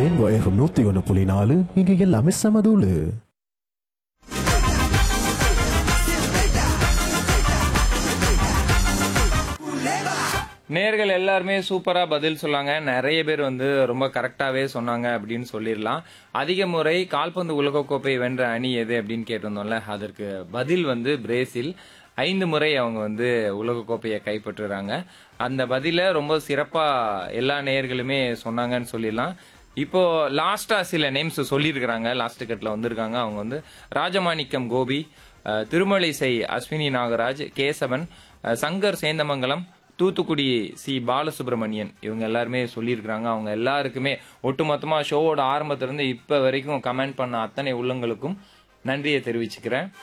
rainbow FM நூத்தி ஒன்று புள்ளி நாலு இங்க எல்லாமே சமதூளு நேர்கள் எல்லாருமே சூப்பரா பதில் சொன்னாங்க நிறைய பேர் வந்து ரொம்ப கரெக்டாவே சொன்னாங்க அப்படின்னு சொல்லிடலாம் அதிக முறை கால்பந்து உலகக்கோப்பை வென்ற அணி எது அப்படின்னு கேட்டிருந்தோம்ல அதற்கு பதில் வந்து பிரேசில் ஐந்து முறை அவங்க வந்து உலகக்கோப்பையை கைப்பற்றுறாங்க அந்த பதில ரொம்ப சிறப்பா எல்லா நேயர்களுமே சொன்னாங்கன்னு சொல்லிடலாம் இப்போ லாஸ்டா சில நேம்ஸ் சொல்லியிருக்கிறாங்க லாஸ்ட் கட்ல வந்திருக்காங்க அவங்க வந்து ராஜமாணிக்கம் கோபி அஹ், திருமலிசை அஸ்வினி நாகராஜ் கேசவன் அஹ், சங்கர் சேந்தமங்கலம் தூத்துக்குடி சி பாலசுப்ரமணியன் இவங்க எல்லாருமே சொல்லியிருக்கிறாங்க அவங்க எல்லாருக்குமே ஒட்டுமொத்தமா ஷோவோட ஆரம்பத்திலிருந்து இப்ப வரைக்கும் கமெண்ட் பண்ண அத்தனை உள்ளங்களுக்கும் நன்றியை தெரிவிச்சுக்கிறேன்